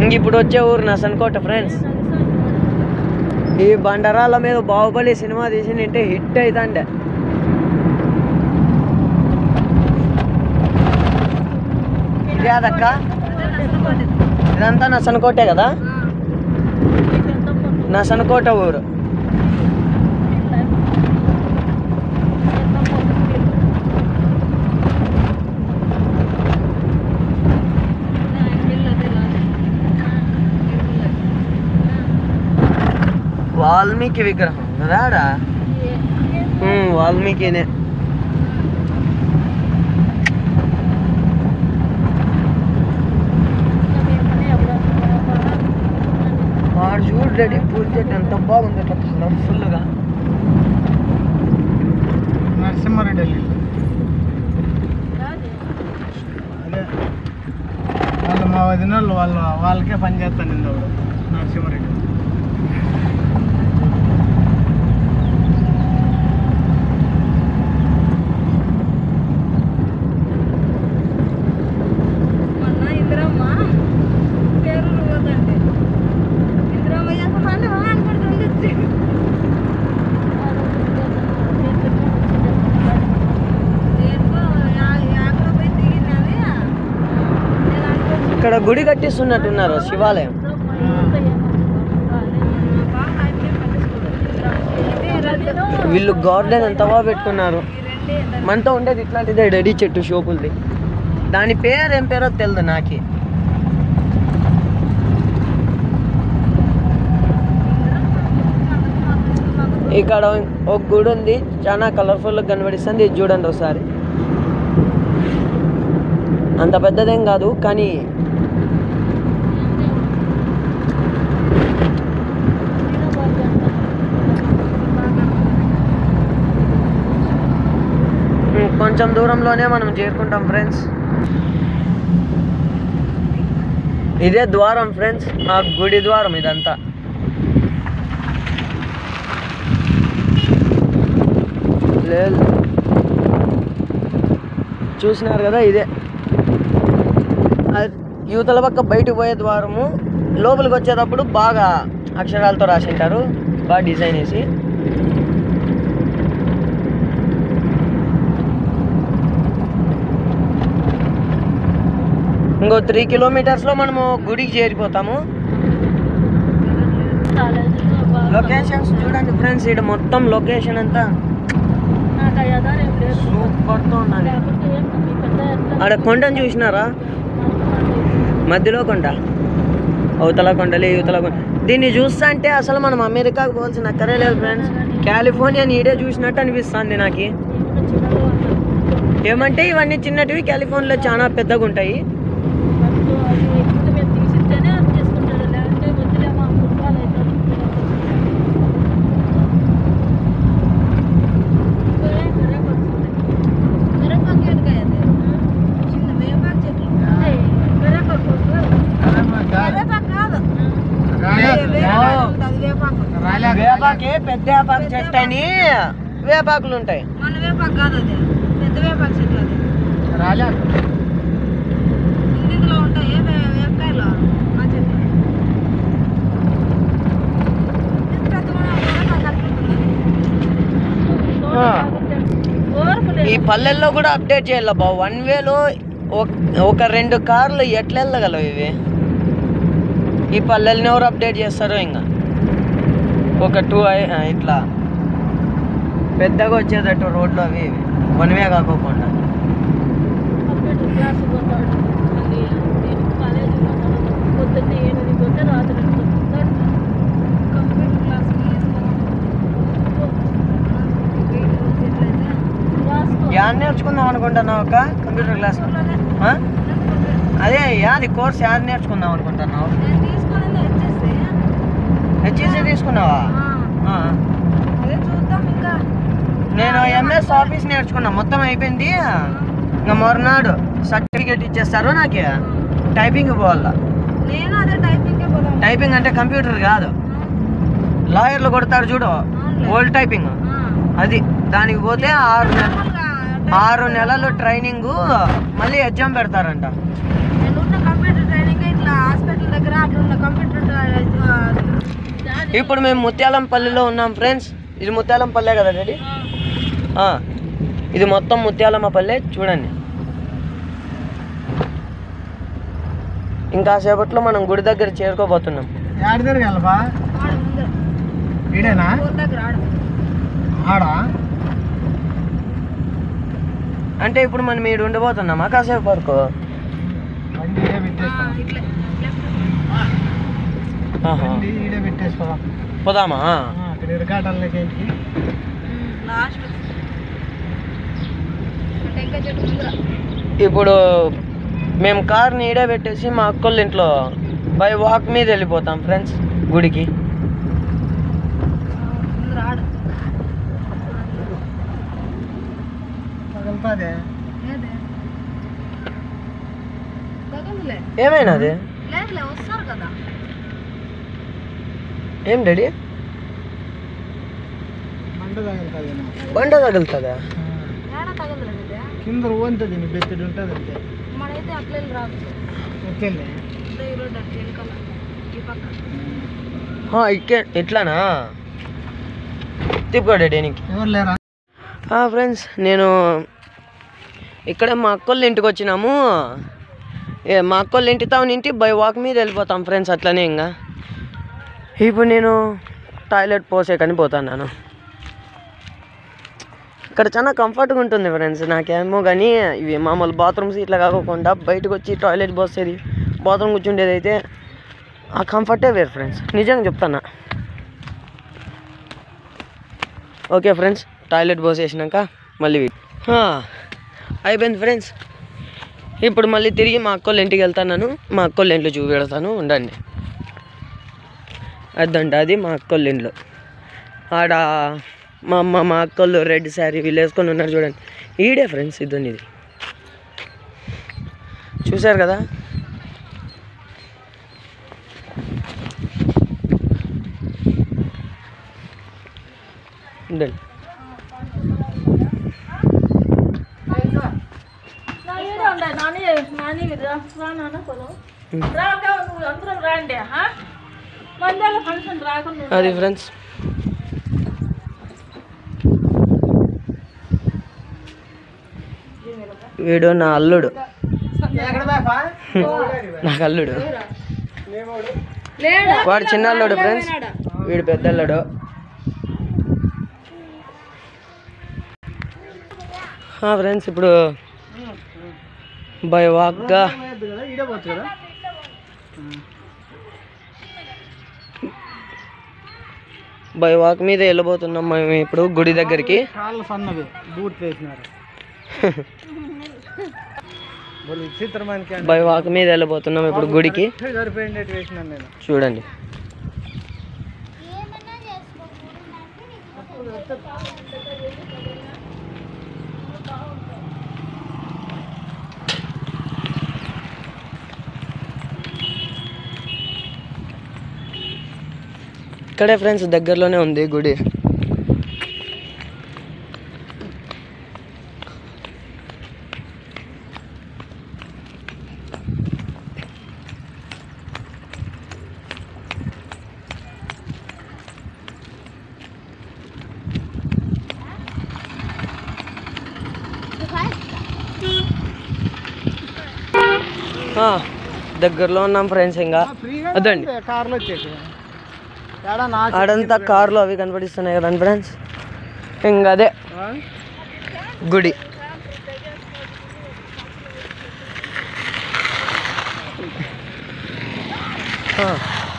ఇంక ఇప్పుడు వచ్చే ఊరు నసన్కోట ఫ్రెండ్స్ ఈ బండరాల మీద బాహుబలి సినిమా తీసిందంటే హిట్ అవుతాండే ఇదే అదక్క ఇదంతా నసన్కోటే కదా నసన్కోట ఊరు వాల్మీకి విగ్రహం కదా ఆడ ఉమ్, వాల్మీకినే వాడు చూడు రెడీ పూల చెట్టు ఎంత బాగుంది ఇట్లా కలర్ఫుల్గా నరసింహారెడ్డి వెళ్ళి అదే వాళ్ళు మా వదిన వాళ్ళు వాళ్ళ వాళ్ళకే పని చేస్తాను నిన్న నరసింహారెడ్డి మొన్న ఇందిరమ్మ పేరు పోదండి ఇందిరమ్మ చేస్తామంటే అనుకుంటుంది దేనికో యా- యాగలో పోయి దిగినది నేను అనుకుంటున్నా ఇక్కడ గుడి కట్టిస్తున్నట్టున్నారు శివాలయం బాగా అయిపోయి పట్టించుకోలేదు వీళ్ళు గార్డెన్ ఎంత బాగా పెట్టుకున్నారు మనతో ఉండేది ఇట్లాంటిదే రెడీ చెట్టు షోపుల్ది దాని పేరు ఏం పేరో తెలియదు నాకి ఇక్కడ ఒక గుడి ఉంది చాలా కలర్ఫుల్గా కనబడిస్తుంది ఇది చూడండి ఒకసారి అంత పెద్దదేం కాదు కానీ ఉమ్, కొంచెం దూరంలోనే మనం చేరుకుంటాం ఫ్రెండ్స్ ఇదే ద్వారం ఫ్రెండ్స్ ఆ గుడి ద్వారం ఇదంతా లేదు చూసినారు కదా ఇదే అది యువతల పక్క బయటకు పోయే ద్వారము లోపలికి వచ్చేటప్పుడు బాగా అక్షరాలతో రాసింటారు బాగా డిజైన్ వేసి ఇంకో త్రీ కిలోమీటర్స్లో మనము గుడికి చేరిపోతాము లొకేషన్స్ చూడండి ఫ్రెండ్స్ ఇక్కడ మొత్తం లొకేషన్ అంతా నాకు అయ్యాదారు ఏం లేదు సూపర్తో ఉన్నది లేకపోతే ఏం మీ పెద్ద ఎట్లా ఆడ కొండను చూసినారా మధ్యలో కొండ అవతల కొండలు యువతల కొండ దీన్ని చూస్తా అంటే అసలు మనం అమెరికాకు పోవాల్సిన అక్కరే లేదు ఫ్రెండ్స్ కాలిఫోర్నియా నీడే చూసినట్టు అనిపిస్తుంది నాకు ఏమంటే ఇవన్నీ చిన్నటివి కాలిఫోర్నియాలో చాలా పెద్దగా ఉంటాయి అది ఎక్కువ మేము తీసిస్తేనే అది చేసుకుంటాడు లేదంటే వద్దులేమో ఫుట్బాల్ అయితే వేపాకి పెద్ద వేపాకు చెట్టు అని వేపాకులు ఉంటాయి మన వేపాకు కాదు అది పెద్ద వేపాకు చెట్లు అది రాలే ఇందులో ఉంటాయి వే- వేపకాయలు ఆ చెట్లు ఇది పెద్ద కూడా కూడా నాకు అనిపిస్తుంది. ఆ. ఓర్పు లేదు. ఈ పల్లెల్లో కూడా అప్డేట్ చేయాలి బా వన్ వేలో ఒక రెండు కార్లు ఎట్లా వెళ్ళగలవు ఇవి ఈ పల్లెల్ని ఎవరు అప్డేట్ చేస్తారో ఇంకా ఒక టూ ఇట్లా పెద్దగా వచ్చేటట్టు రోడ్లు అవి ఇవి వన్ వే కాకోకుండా కంప్యూటర్ క్లాస్ పోతాడు మళ్ళీ నేను కాలేజీ పోతాడు పొద్దున్నే ఎనిమిదికి పోతే రాత్రి ఎనిమిదికి వస్తాడు. కంప్యూటర్ క్లాస్ యాడ్ నేర్చుకుందాం అనుకుంటున్నావు ఒక కంప్యూటర్ క్లాస్ అదే యాది కోర్స్ యాడ్ నేర్చుకుందాం అనుకుంటున్నావు నేను తీసుకుని వచ్చేసి హెచ్ఈసీ తీసుకున్నావా ఆ. అదే చూద్దాం ఇంకా నేను ఎంఎస్ ఆఫీస్ నేర్చుకున్నా మొత్తం అయిపోయింది ఇంకా మరునాడు సర్టిఫికేట్ ఇచ్చేస్తారు నాకు టైపింగ్ పోవాలా నేను అదే టైపింగ్కే పోదాం టైపింగ్ అంటే కంప్యూటర్ కాదు లాయర్లు కొడతారు చూడు ఓల్డ్ టైపింగ్ అది దానికి పోతే ఆరు నె- ఆరు నెలలు ట్రైనింగ్ మళ్ళీ ఎగ్జామ్ పెడతారంట నేను ఉన్న కంప్యూటర్ ట్రైనింగ్ ఇట్లా హాస్పిటల్ దగ్గర అట్లా ఇప్పుడు మేము ముత్యాలంపల్లిలో ఉన్నాం ఫ్రెండ్స్ ఇది ముత్యాలంపల్లె కదా డాడీ ఆ, ఇది మొత్తం ముత్యాలమ్మ పల్లె చూడండి ఇంకా సేపట్లో మనం గుడి దగ్గర చేరుకోబోతున్నాం యాడ తిరగాలపా ఆడ ముందు ఈడేనా ఊరి దగ్గర ఆడ ఆడా అంటే ఇప్పుడు మనం ఈడు ఉండిపోతున్నామా కాసేపు వరకు బండి ఈడే పెట్టేసుకో ఇట్లా ఆహా. బండి ఈడే పెట్టేసుకో పోదామా అక్కడ ఇరకాటల్లోకి వెళ్ళి లాస్ట్ టెంకాయ చెట్టు ముందర ఇప్పుడు మేము కార్ని ఈడే పెట్టేసి మా అక్కోళ్ళ ఇంట్లో బై వాక్ మీద వెళ్ళిపోతాం ఫ్రెండ్స్ గుడికి ముందర ఆడ తగులుతుంది ఏదే తగదులే ఏమైనాది లేదులే వస్తారు కదా ఏం డాడీ మంట తగులుతుంది బండ తగులుతుందా ఏడ తగదులే ఇదే కింద ఓంతుంది నీ బెత్తడి ఉంటుంది అంతే మనైతే అట్లే రాదు వచ్చేలే ఇదే ఈ రోడ్డు అట్లా వెనకాల ఈ పక్క ఆ, ఇక్కే ఇట్లానా తిప్పుకో డాడీ నీకు ఎవరు లేరా ఫ్రెండ్స్ నేను ఇక్కడ మా అక్కోళ్ళ ఇంటికి వచ్చినాము ఏ మా అక్కోళ్ళ ఇంటి తాను ఇంటి బై వాక్ మీద వెళ్ళిపోతాం ఫ్రెండ్స్ అట్లనే ఇంకా ఇప్పుడు నేను టాయిలెట్ పోసేకని పోతున్నాను ఇక్కడ చాలా కంఫర్ట్గా ఉంటుంది ఫ్రెండ్స్ నాకేమో కానీ ఇవి మామూలు బాత్రూమ్స్ ఇట్లా కాకుండా బయటకు వచ్చి టాయిలెట్ పోసేది బాత్రూమ్ కూర్చుండేది అయితే ఆ కంఫర్టే వేరు ఫ్రెండ్స్ నిజంగా చెప్తానా ఓకే ఫ్రెండ్స్ టాయిలెట్ పోసేసినాక మళ్ళీ వీ- హా, అయిపోయింది ఫ్రెండ్స్ ఇప్పుడు మళ్ళీ తిరిగి మా అక్కోళ్ళ ఇంటికి వెళ్తాను మా అక్కోళ్ళ ఇంట్లో చూపెడతాను ఉండండి అదంట అది మా అక్కోళ్ళ ఇంట్లో ఆడ మా అమ్మ మా అక్కోళ్ళు రెడ్ శారీ వీళ్ళు వేసుకొని ఉన్నారు చూడండి ఈడే ఫ్రెండ్స్ ఇద్దండి ఇది చూశారు కదా ఉండండి నాని ఉండే నాని నాని రా రా నాన్న పోదాం రా అక్క నువ్వు అందరం రాండి హా మందాల ఫంక్షన్ రాకుండా అది ఫ్రెండ్స్ వీడు నా అల్లుడు ఎక్కడ బాపా నాకు అల్లుడు లేడా వాడు చిన్న అల్లుడు ఫ్రెండ్స్ వీడు పెద్ద అల్లుడు ఫ్రెండ్స్ ఇప్పుడు బై వాక్గా కదా ఈడే పోవచ్చు కదా బై వాక్ మీద వెళ్ళబోతున్నాం మేము ఇప్పుడు గుడి దగ్గరికి కాళ్ళు సన్నవి బూట్ వేసినారు వాళ్ళు విచిత్రమైన బై వాక్ మీద వెళ్ళబోతున్నాం ఇప్పుడు గుడికి సరిపోయిండేటి వేసినాను నేను చూడండి ఇక్కడే ఫ్రెండ్స్ దగ్గరలోనే ఉంది గుడి ఆ, దగ్గరలో ఉన్నాం ఫ్రెండ్స్ ఇంకా ఫ్రీగా అదండి కార్లో వచ్చేసి ఏడా నా ఆడంతా కార్లు అవి కనపడిస్తున్నాయి కదండి ఫ్రెండ్స్ ఇంకా అదే ఆ? గుడి ఆ,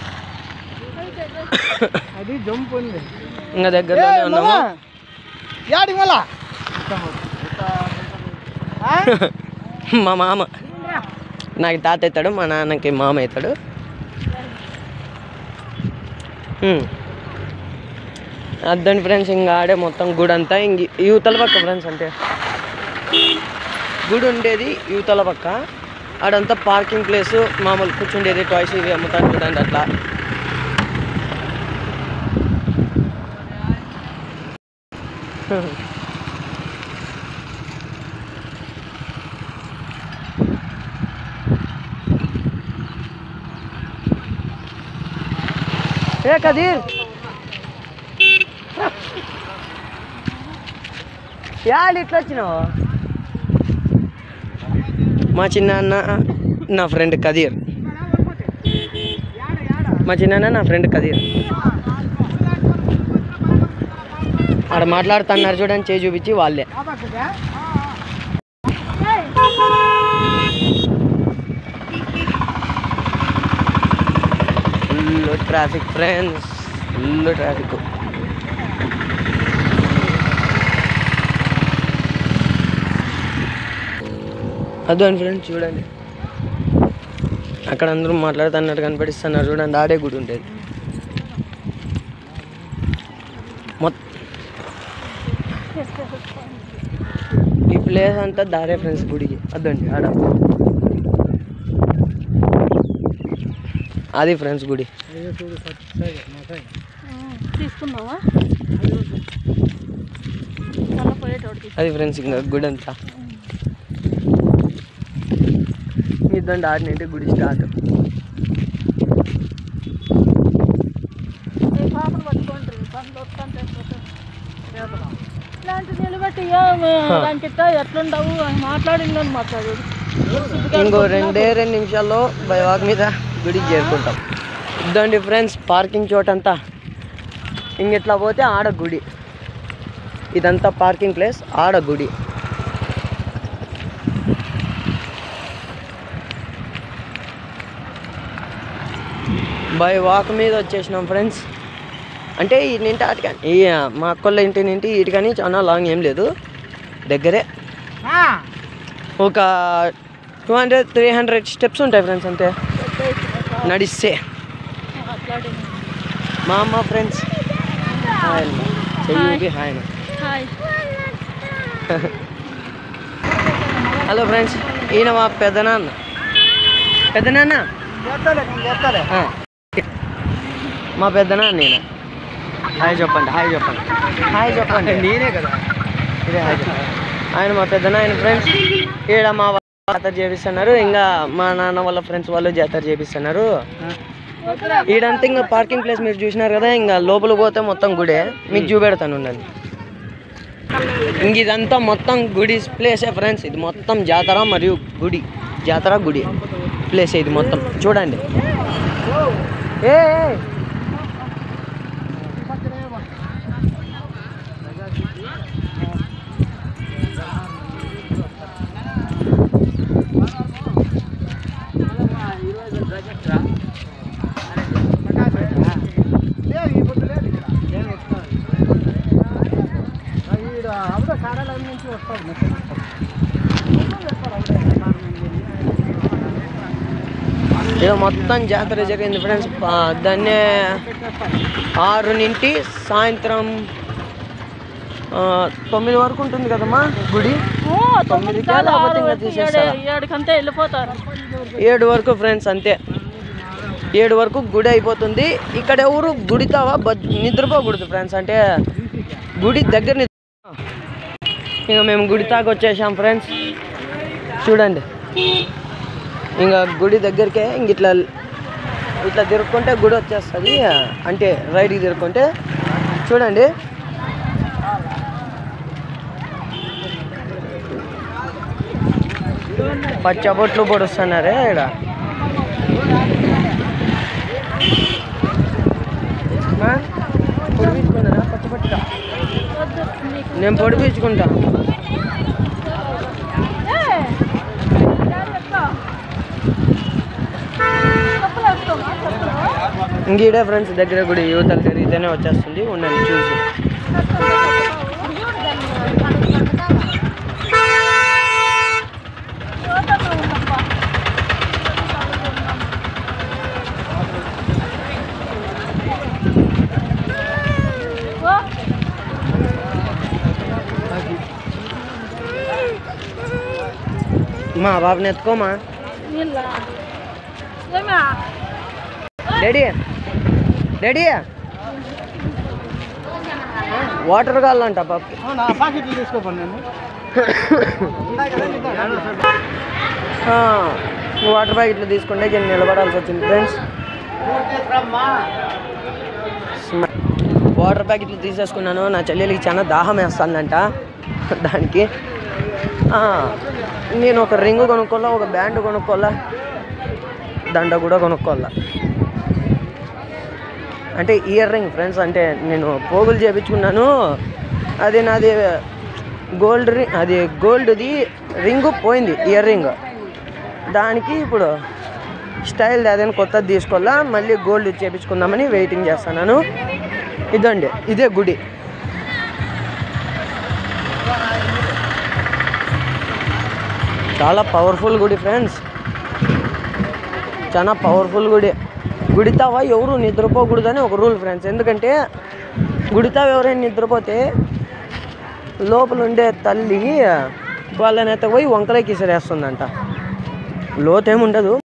అది జంప్ ఉంది ఇంకా దగ్గరలోనే ఉన్నాము యాడి మళ్ళా ఆ? మా మామ నాకు తాత అవుతాడు మా నాన్నకి మామ అవుతాడు హ్మ్. అద్దండి ఫ్రెండ్స్ ఇంకా ఆడే మొత్తం గుడి అంతా ఇంక యువతల పక్క ఫ్రెండ్స్ అంటే గుడి ఉండేది యువతల పక్క ఆడంతా పార్కింగ్ ప్లేస్ మామూలు కూర్చుండేది టాయ్స్ ఇవి అమ్ముతారు చూడండి అట్లా ఏ కదీర్ యాళ్ళు ఇట్లా వచ్చినావు మా చిన్నాన్న నా ఫ్రెండ్ కదీర్ మా చిన్నాన్న నా ఫ్రెండ్ కదీర్ ఆడ మాట్లాడుతున్నారు చూడండి చేయి చూపించి వాళ్ళే full traffic friends full traffic అదండి ఫ్రెండ్స్ చూడండి అక్కడ అందరూ మాట్లాడుతున్నట్టు కనిపిస్తున్నారు చూడండి ఆడే గుడి ఉండేది మొత్తం ఈ ప్లేస్ అంతా దారే ఫ్రెండ్స్ గుడికి అదండి ఆడ అది ఫ్రెండ్స్ గుడి తీసుకున్నావా మళ్ళీ పోయేటోడికి అది ఫ్రెండ్స్ ఇంకా గుడి అంతా ఇదండి ఆడి నుండి గుడి స్టార్ట్ ఈ పాపను పట్టుకుంటారు పనులు వస్తాను ఇలాంటి నిలబెట్టి లంకిట ఎట్లుండవు అని మాట్లాడిందని మాట్లాడు ఇంకో రెండే రెండు నిమిషాల్లో బైవాక్ మీద గుడికి చేరుకుంటాం ఇదండి ఫ్రెండ్స్ పార్కింగ్ చోటంతా ఇంక ఇట్లా పోతే ఆడ గుడి ఇదంతా పార్కింగ్ ప్లేస్ ఆడ గుడి బై వాక్ మీద వచ్చేసినాం ఫ్రెండ్స్ అంటే ఈ నింటి ఆటికని ఈ మా అక్కోళ్ళ ఇంటి నింటి ఇటుకని చాలా లాంగ్ ఏం లేదు దగ్గరే ఒక two hundred three hundred steps ఉంటాయి ఫ్రెండ్స్ అంతే నడిస్తే మాట్లాడింది మా అమ్మ ఫ్రెండ్స్ హాయ్ అన్న చెయ్యి హాయ్ అన్న హాయ్ హలో ఫ్రెండ్స్ ఈయన మా పెదనాన్న పెదనాన్న ఆ. మా పెద్దనాన్న ఈయన హాయ్ చెప్పండి హాయ్ చెప్పండి హాయ్ చెప్పండి నేనే కదా ఇదే హాయ్ చెప్పండి ఆయన మా పెద్దనాయన ఫ్రెండ్స్ ఈడ మా వాళ్ళు జాతర చేపిస్తున్నారు ఇంకా మా నాన్న వాళ్ళ ఫ్రెండ్స్ వాళ్ళు జాతర చేపిస్తున్నారు ఈడంతా ఇంకా పార్కింగ్ ప్లేస్ మీరు చూసినారు కదా ఇంకా లోపల పోతే మొత్తం గుడే మీకు చూపెడతాను ఉండండి ఇంక ఇదంతా మొత్తం గుడి ప్లేసే ఫ్రెండ్స్ ఇది మొత్తం జాతర మరియు గుడి జాతర గుడి ప్లేస్ ఇది మొత్తం చూడండి ఏ ఏ. లేదు ఈ పొద్దు లేదు ఇక్కడ నేను వస్తాను ఈడ అప్పుడే కారాల నుంచి వస్తాడు మెసేజ్ ఇక మొత్తం జాతర జరిగింది ఫ్రెండ్స్ దాన్నే ఆరు నుండి సాయంత్రం ఆ, తొమ్మిది వరకు ఉంటుంది కదమ్మా గుడి తొమ్మిదికే లేకపోతే ఇంకా తీసేస్తారా? ఏడుకంతా వెళ్ళిపోతారు ఏడు వరకు ఫ్రెండ్స్ అంతే ఏడు వరకు గుడి అయిపోతుంది ఇక్కడ ఎవరు గుడితావా బద్ నిద్రపోకూడదు ఫ్రెండ్స్ అంటే గుడి దగ్గర నిద్ర ఇంకా మేము గుడి తాకి వచ్చేసాం ఫ్రెండ్స్ చూడండి ఇంకా గుడి దగ్గరికే ఇంక ఇట్లా ఇట్లా తిరుక్కుంటే గుడి వచ్చేస్తుంది అంటే రైట్కి తిరుక్కుంటే చూడండి పచ్చబొట్లు పొడుస్తున్నారే ఇక్కడ ఆ? పొడిపించుకున్నారా పచ్చబొట్టుగా వద్దు నీకు నేను పొడిపించుకుంటా ఏయ్! జాగ్రత్త. చెప్పులు వేసుకోమా, చెప్పులు? ఇంకీడే ఫ్రెండ్స్ దగ్గర గుడి యువతలు తిరిగితేనే వచ్చేస్తుంది ఉండండి చూసి యువతలో ఉందప్పా. ఓ, మా బాబుని ఎత్తుకోమా నీళ్ళ. ఏమా? డాడీ డాడీ వాటర్ కావాలంట బాబుకి అవునా పాకెట్లు తీసుకోపండి నేను ఉన్నాయి కదా ఇద్దాం. ఆ, వాటర్ ప్యాకెట్లు తీసుకుంటే నేను నిలబడాల్సి వచ్చింది ఫ్రెండ్స్ వాటర్ ప్యాకెట్లు తీసేసుకున్నాను నా చెల్లెలికి చాలా దాహం వేస్తుందంట దానికి ఆ, నేను ఒక రింగ్ కొనుక్కోవాలా ఒక బ్యాండ్ కొనుక్కోవాలా దండ కూడా కొనుక్కోవాలా అంటే ఇయర్ రింగ్ ఫ్రెండ్స్ అంటే నేను పోగులు చేపించుకున్నాను అది నాది గోల్డ్ రింగ్ అది గోల్డ్ది రింగ్ పోయింది ఇయర్ రింగ్ దానికి ఇప్పుడు స్టైల్ ఏదైనా కొత్తది తీసుకోవాలా మళ్ళీ గోల్డ్ చేపించుకుందామని వెయిటింగ్ చేస్తున్నాను ఇదండి ఇదే గుడి చాలా పవర్ఫుల్ గుడి ఫ్రెండ్స్ చాలా పవర్ఫుల్ గుడి గుడితావా ఎవరు నిద్రపోకూడదని ఒక రూల్ ఫ్రెండ్స్ ఎందుకంటే గుడితావ ఎవరైనా నిద్రపోతే లోపల ఉండే తల్లి వాళ్ళని ఎత్తపోయి వంకలకి ఇసిరేస్తుందంట లోతేముండదు